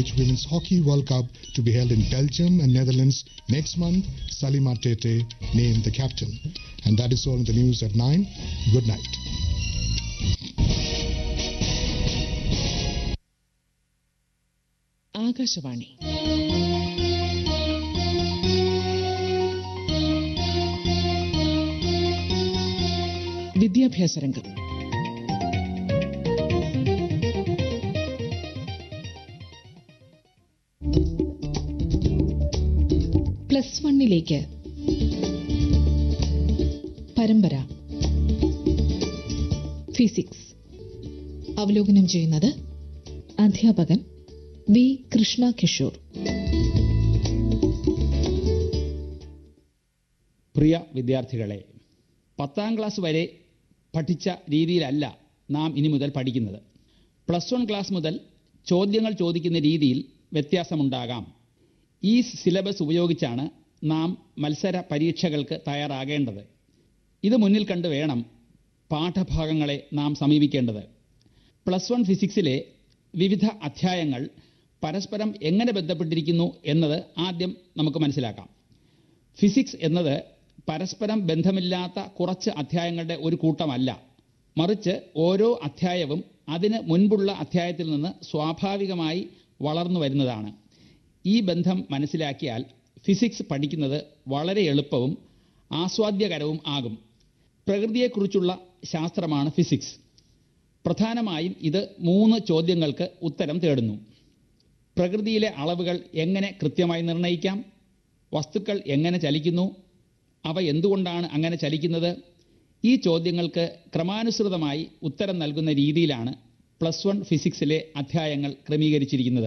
Age Women's Hockey World Cup to be held in Belgium and Netherlands next month. Salima Tete named the captain. And that is all in the news at 9. Good night. Akashvani വിദ്യാഭ്യാസ രംഗം plus വണ്ണിലേക്ക് പരമ്പര physics അവലോകനം ചെയ്യുന്നത് അധ്യാപകൻ V Krishna Kishore പ്രിയ വിദ്യാർത്ഥികളെ പത്താം class വരെ പഠിച്ച രീതിയിലല്ല നാം ഇനി മുതൽ പഠിക്കുന്നത് പ്ലസ് വൺ ക്ലാസ് മുതൽ ചോദ്യങ്ങൾ ചോദിക്കുന്ന രീതിയിൽ വ്യത്യാസമുണ്ടാകാം ഈ സിലബസ് ഉപയോഗിച്ചാണ് നാം മത്സര പരീക്ഷകൾക്ക് തയ്യാറാകേണ്ടത് ഇത് മുന്നിൽ കണ്ട് വേണം പാഠഭാഗങ്ങളെ നാം സമീപിക്കേണ്ടത് പ്ലസ് വൺ ഫിസിക്സിലെ വിവിധ അധ്യായങ്ങൾ പരസ്പരം എങ്ങനെ ബന്ധപ്പെട്ടിരിക്കുന്നു എന്നത് ആദ്യം നമുക്ക് മനസ്സിലാക്കാം ഫിസിക്സ് എന്നത് പരസ്പരം ബന്ധമില്ലാത്ത കുറച്ച് അധ്യായങ്ങളുടെ ഒരു കൂട്ടമല്ല മറിച്ച് ഓരോ അധ്യായവും അതിന് മുൻപുള്ള അധ്യായത്തിൽ നിന്ന് സ്വാഭാവികമായി വളർന്നു വരുന്നതാണ് ഈ ബന്ധം മനസ്സിലാക്കിയാൽ ഫിസിക്സ് പഠിക്കുന്നത് വളരെ എളുപ്പവും ആസ്വാദ്യകരവും ആകും പ്രകൃതിയെക്കുറിച്ചുള്ള ശാസ്ത്രമാണ് ഫിസിക്സ് പ്രധാനമായും ഇത് മൂന്ന് ചോദ്യങ്ങൾക്ക് ഉത്തരം തേടുന്നു പ്രകൃതിയിലെ അളവുകൾ എങ്ങനെ കൃത്യമായി നിർണ്ണയിക്കാം വസ്തുക്കൾ എങ്ങനെ ചലിക്കുന്നു അവ എന്തുകൊണ്ടാണ് അങ്ങനെ ചലിക്കുന്നത് ഈ ചോദ്യങ്ങൾക്ക് ക്രമാനുസൃതമായി ഉത്തരം നൽകുന്ന രീതിയിലാണ് പ്ലസ് വൺ ഫിസിക്സിലെ അധ്യായങ്ങൾ ക്രമീകരിച്ചിരിക്കുന്നത്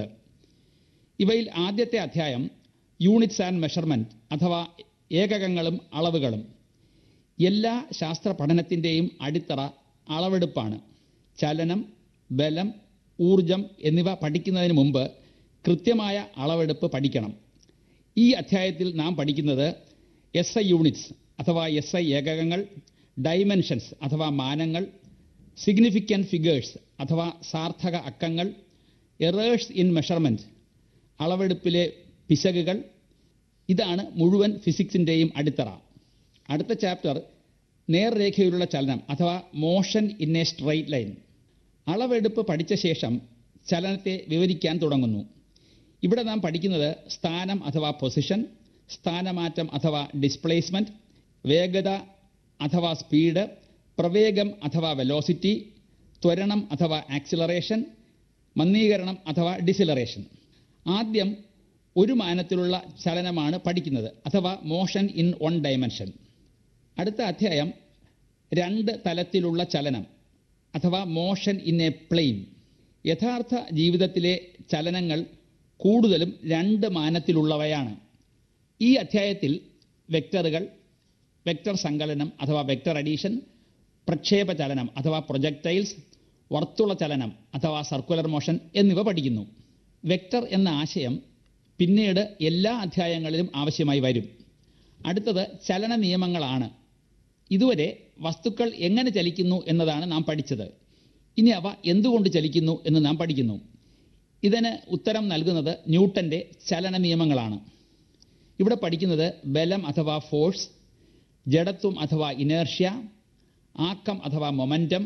ഇവയിൽ ആദ്യത്തെ അധ്യായം യൂണിറ്റ്സ് ആൻഡ് മെഷർമെൻറ്റ് അഥവാ ഏകകങ്ങളും അളവുകളും എല്ലാ ശാസ്ത്ര പഠനത്തിൻ്റെയും അടിത്തറ അളവെടുപ്പാണ് ചലനം ബലം ഊർജം എന്നിവ പഠിക്കുന്നതിന് മുമ്പ് കൃത്യമായ അളവെടുപ്പ് പഠിക്കണം ഈ അധ്യായത്തിൽ നാം പഠിക്കുന്നത് എസ് ഐ യൂണിറ്റ്സ് അഥവാ എസ് ഐ ഏകകങ്ങൾ ഡൈമെൻഷൻസ് അഥവാ മാനങ്ങൾ സിഗ്നിഫിക്കൻറ്റ് ഫിഗേഴ്സ് അഥവാ സാർത്ഥക അക്കങ്ങൾ എറേഴ്സ് ഇൻ മെഷർമെൻറ്റ് അളവെടുപ്പിലെ പിശകുകൾ ഇതാണ് മുഴുവൻ ഫിസിക്സിൻ്റെയും അടിത്തറ അടുത്ത ചാപ്റ്റർ നേർരേഖയിലുള്ള ചലനം അഥവാ motion in a straight line അളവെടുപ്പ് പഠിച്ച ശേഷം ചലനത്തെ വിവരിക്കാൻ തുടങ്ങുന്നു ഇവിടെ നാം പഠിക്കുന്നത് സ്ഥാനം അഥവാ പൊസിഷൻ സ്ഥാനമാറ്റം അഥവാ ഡിസ്പ്ലേസ്മെൻറ്റ് വേഗത അഥവാ സ്പീഡ് പ്രവേഗം അഥവാ വെലോസിറ്റി ത്വരണം അഥവാ ആക്സിലറേഷൻ മന്ദീകരണം അഥവാ ഡിസിലറേഷൻ ആദ്യം ഒരു മാനത്തിലുള്ള ചലനമാണ് പഠിക്കുന്നത് അഥവാ മോഷൻ ഇൻ വൺ ഡയമെൻഷൻ അടുത്ത അധ്യായം രണ്ട് തലത്തിലുള്ള ചലനം അഥവാ മോഷൻ ഇൻ എ പ്ലെയിൻ യഥാർത്ഥ ജീവിതത്തിലെ ചലനങ്ങൾ കൂടുതലും രണ്ട് മാനത്തിലുള്ളവയാണ് ഈ അധ്യായത്തിൽ വെക്ടറുകൾ വെക്ടർ സങ്കലനം അഥവാ വെക്ടർ അഡീഷൻ പ്രക്ഷേപ ചലനം അഥവാ പ്രൊജക്ടൈൽസ് വർത്തുള ചലനം അഥവാ സർക്കുലർ മോഷൻ എന്നിവ പഠിക്കുന്നു വെക്ടർ എന്ന ആശയം പിന്നീട് എല്ലാ അധ്യായങ്ങളിലും ആവശ്യമായി വരും അടുത്തത് ചലന നിയമങ്ങളാണ് ഇതുവരെ വസ്തുക്കൾ എങ്ങനെ ചലിക്കുന്നു എന്നതാണ് നാം പഠിച്ചത് ഇനി അവ എന്തുകൊണ്ട് ചലിക്കുന്നു എന്ന് നാം പഠിക്കുന്നു ഇതിന് ഉത്തരം നൽകുന്നത് ന്യൂട്ടൻ്റെ ചലന നിയമങ്ങളാണ് ഇവിടെ പഠിക്കുന്നത് ബലം അഥവാ ഫോഴ്സ് ജഡത്വം അഥവാ ഇനേർഷ്യ ആക്കം അഥവാ മൊമൻറ്റം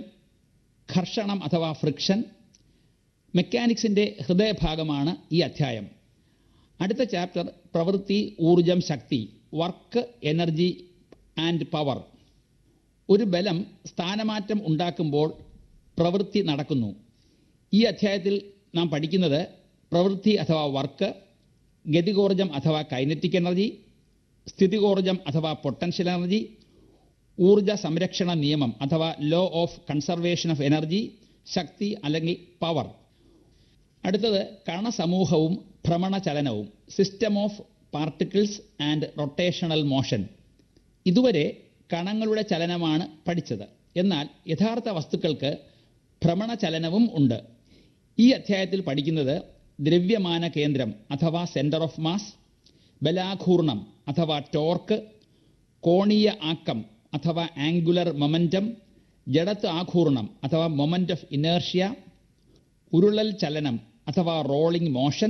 ഘർഷണം അഥവാ ഫ്രിക്ഷൻ മെക്കാനിക്സിൻ്റെ ഹൃദയഭാഗമാണ് ഈ അധ്യായം അടുത്ത ചാപ്റ്റർ പ്രവൃത്തി ഊർജം ശക്തി വർക്ക് എനർജി ആൻഡ് പവർ ഒരു ബലം സ്ഥാനമാറ്റം ഉണ്ടാക്കുമ്പോൾ പ്രവൃത്തി നടക്കുന്നു ഈ അധ്യായത്തിൽ നാം പഠിക്കുന്നത് പ്രവൃത്തി അഥവാ വർക്ക് ഗതികോർജം അഥവാ കൈനറ്റിക് എനർജി സ്ഥിതികോർജം അഥവാ പൊട്ടൻഷ്യൽ എനർജി ഊർജ സംരക്ഷണ നിയമം അഥവാ law of conservation of energy ശക്തി അല്ലെങ്കിൽ പവർ അടുത്തത് കണസമൂഹവും ഭ്രമണചലനവും system of particles and rotational motion ഇതുവരെ കണങ്ങളുടെ ചലനമാണ് പഠിച്ചത് എന്നാൽ യഥാർത്ഥ വസ്തുക്കൾക്ക് ഭ്രമണചലനവും ഉണ്ട് ഈ അധ്യായത്തിൽ പഠിക്കുന്നത് ദ്രവ്യമാന കേന്ദ്രം അഥവാ സെൻറ്റർ ഓഫ് മാസ് ബലാഘൂർണം അഥവാ ടോർക്ക് കോണീയ ആക്കം അഥവാ ആംഗുലർ മൊമൻറ്റം ജഡത്ത് ആഘൂർണം അഥവാ മൊമൻറ്റ് ഓഫ് ഇനേർഷ്യ ഉരുളൽ ചലനം അഥവാ റോളിംഗ് മോഷൻ